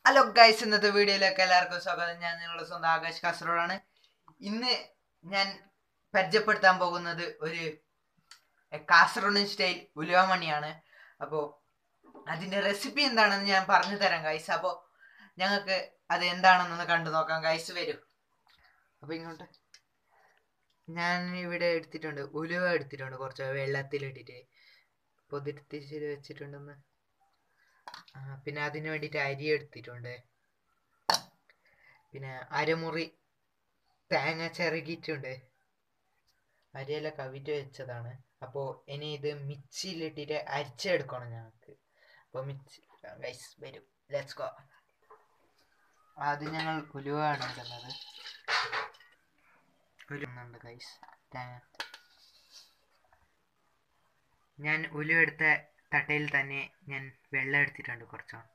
hello guys ഇന്നത്തെ വീഡിയോയിലേക്ക് എല്ലാവർക്കും സ്വാഗതം ഞാൻ നിങ്ങളുടെ സ്വന്തം ആകാശ് കാസർഗോഡാണ് ഇന്ന് ഞാൻ പരിചയപ്പെടുത്താൻ പോകുന്നത് ഒരു കാസർഗോഡ് സ്റ്റൈൽ ഉലുവമണിയാണ് അപ്പോൾ അതിൻ്റെ റെസിപ്പി എന്താണെന്ന് ഞാൻ പറഞ്ഞു തരാം ഗൈസ് അപ്പോൾ ഞങ്ങൾക്ക് അത് എന്താണെന്നൊന്ന് കണ്ടു നോക്കാം ഗൈസ് വരൂ അപ്പോൾ ഇങ്ങോട്ട് ഞാൻ ഇവിടെ എടുത്തിട്ടുണ്ട് ഉലുവ എടുത്തിട്ടുണ്ട് കുറച്ച് വെള്ളത്തിലിട്ടിട്ട് പൊതിർത്തിച്ച് വെച്ചിട്ടുണ്ടെന്ന് ആ, പിന്നെ അതിന് വേണ്ടിയിട്ട് അരി എടുത്തിട്ടുണ്ട് പിന്നെ അരമുറി തേങ്ങ ചിറകിയിട്ടുണ്ട് അരിയെല്ലാം കവിറ്റ് വെച്ചതാണ് അപ്പോൾ ഇനി ഇത് മിക്സിയിലിട്ടിട്ട് അരിച്ചെടുക്കണം ഞങ്ങൾക്ക് അപ്പോൾ മിക്സി ഗൈസ് വരും ലെറ്റ്സ് ഗോ ആദ്യം ഞങ്ങൾ ഉലുവാണ് ഇടുന്നത് ഉലുന്നുണ്ട് ഗൈസ് തേങ്ങ ഞാൻ ഉലുവ എടുത്ത തട്ടയിൽ തന്നെ ഞാൻ വെള്ളം എടുത്തിട്ടുണ്ട് കുറച്ചാണ്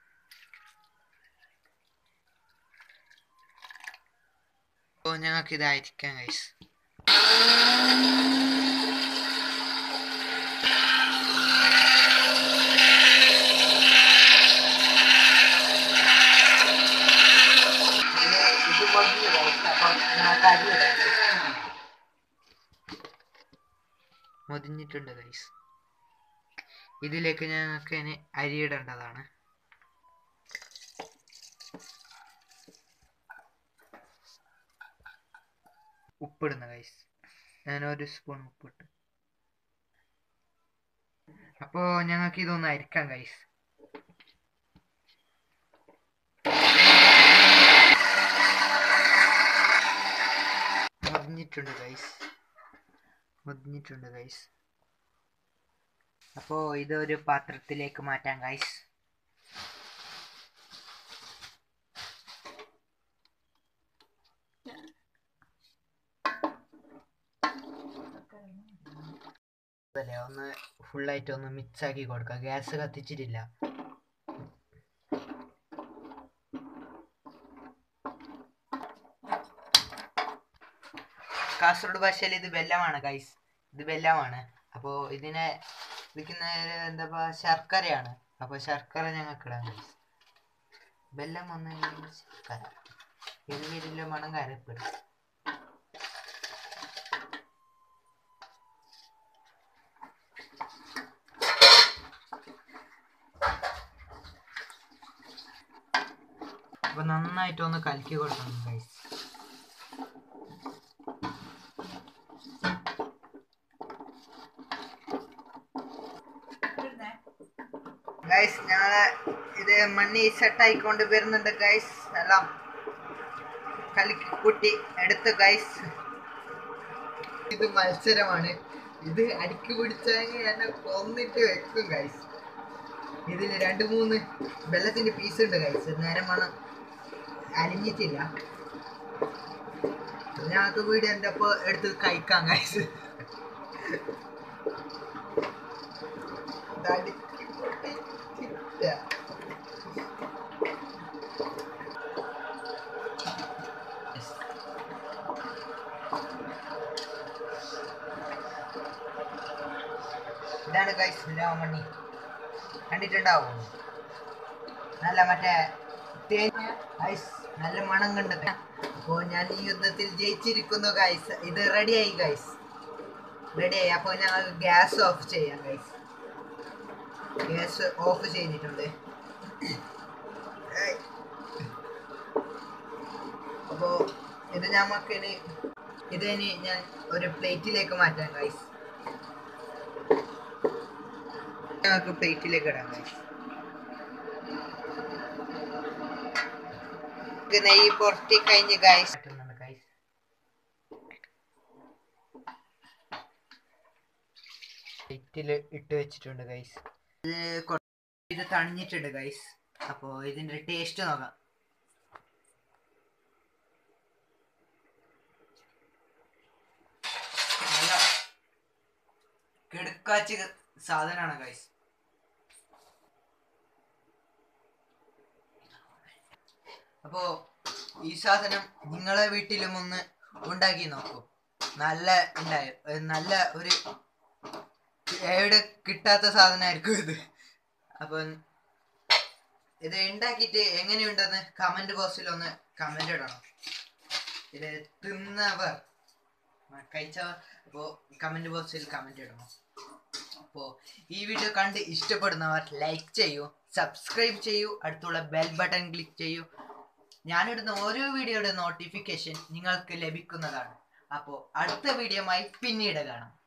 അപ്പോൾ ഞങ്ങൾക്ക് ഇത് അരിക്കാം ഗൈസ് മൊതിഞ്ഞിട്ടുണ്ട് ഗൈസ് ഇതിലേക്ക് ഞങ്ങൾക്ക് ഇനി അരിയിടേണ്ടതാണ് ഉപ്പിടുന്ന ഗൈസ് ഞാൻ ഒരു സ്പൂൺ ഉപ്പിട്ട് അപ്പോൾ ഞങ്ങൾക്ക് ഇതൊന്ന് അരിക്കാം ഗൈസ് മതിഞ്ഞിട്ടുണ്ട് ഗൈസ് മതിഞ്ഞിട്ടുണ്ട് ഗൈസ് അപ്പോൾ ഇതൊരു പാത്രത്തിലേക്ക് മാറ്റാം ഗൈസ് അതല്ലേ ഒന്ന് ഫുള്ളായിട്ട് ഒന്ന് മിക്സ് ആക്കി കൊടുക്കുക ഗ്യാസ് കത്തിച്ചിട്ടില്ല കാസർഗോഡ് ഭാഷയിൽ ഇത് ബെല്ലമാണ് ഗൈസ് ഇത് ബെല്ലമാണ് അപ്പോൾ ഇതിനെ വിൽക്കുന്ന എന്താ പറയുക ശർക്കരയാണ് അപ്പോൾ ശർക്കര ഞങ്ങൾക്ക് ഇടാം ഗൈസ് ബെല്ലം ഒന്നും ശർക്കര എരിവിരില്ല മണം കരപ്പെടും അപ്പൊ നന്നായിട്ട് ഒന്ന് കലക്കി കൊടുക്കണം ഗൈസ് ഗൈസ് ഞങ്ങളെ ഇത് മണ്ണി സെറ്റ് ആയിക്കൊണ്ട് വരുന്നുണ്ട് ഗൈസ് എല്ലാം കലക്കി കൂട്ടി എടുത്ത് ഗൈസ് ഇത് മത്സരമാണ് ഇത് അടിക്ക് പിടിച്ചെങ്കിൽ എന്നെ കൊന്നിട്ട് വെക്കും ഗൈസ് ഇതിൽ രണ്ട് മൂന്ന് വെള്ളത്തിന്റെ പീസ് ഉണ്ട് ഗൈസ് നേരം വേണം അലിഞ്ഞിട്ടില്ല ഞങ്ങൾക്ക് വീട് എൻ്റെ ഒപ്പം എടുത്ത് കഴിക്കാം ഗൈസ് ഇതാണ് ഗൈസ് മണ്ണി കണ്ടിട്ടുണ്ടാവും നല്ല മറ്റേ തേങ്ങ ഐസ് നല്ല മണം കണ്ടത് അപ്പോൾ ഞാൻ ഈ യുദ്ധത്തിൽ ജയിച്ചിരിക്കുന്നു ഗൈസ് ഇത് റെഡിയായി ഗൈസ് റെഡിയായി അപ്പോൾ ഞങ്ങൾ ഗ്യാസ് ഓഫ് ചെയ്യാം ഗൈസ് ഗ്യാസ് ഓഫ് ചെയ്തിട്ടുണ്ട് അപ്പോൾ ഇത് നമുക്ക് ഇനി ഇത് ഇനി ഞാൻ ഒരു പ്ലേറ്റിലേക്ക് മാറ്റാം ഗൈസ് ഞങ്ങൾക്ക് പ്ലേറ്റിലേക്ക് ഇടാം ഗൈസ് ഇത് നെയ്യ് പുറത്തി കഴിഞ്ഞ് ഗൈസ് ഗൈസ് പ്ലേറ്റിൽ ഇട്ട് വെച്ചിട്ടുണ്ട് ഗൈസ് ഇത് കൊ- ഇത് തണിഞ്ഞിട്ടുണ്ട് ഗൈസ് അപ്പോൾ ഇതിൻ്റെ ടേസ്റ്റ് നോക്കാം നല്ല കിടക്കാച്ച സാധനമാണ് ഗൈസ് അപ്പോ ഈ സാധനം നിങ്ങളെ വീട്ടിലും ഒന്ന് ഉണ്ടാക്കി നോക്കൂ നല്ല ഉണ്ടായി നല്ല ഒരു എവിടെ കിട്ടാത്ത സാധനമായിരിക്കും ഇത് അപ്പം ഇത് ഉണ്ടാക്കിയിട്ട് എങ്ങനെയുണ്ടെന്ന് കമന്റ് ബോക്സിൽ ഒന്ന് കമന്റ് ഇടണം ഇത് തിന്നവർ ആ, കഴിച്ചവർ അപ്പോൾ കമന്റ് ബോക്സിൽ കമന്റ് ഇടണം അപ്പോൾ ഈ വീഡിയോ കണ്ട് ഇഷ്ടപ്പെടുന്നവർ ലൈക്ക് ചെയ്യൂ സബ്സ്ക്രൈബ് ചെയ്യൂ അടുത്തുള്ള ബെൽ ബട്ടൺ ക്ലിക്ക് ചെയ്യൂ ഞാനിടുന്ന ഓരോ വീഡിയോയുടെ നോട്ടിഫിക്കേഷൻ നിങ്ങൾക്ക് ലഭിക്കുന്നതാണ് അപ്പോൾ അടുത്ത വീഡിയോയുമായി പിന്നീട് കാണാം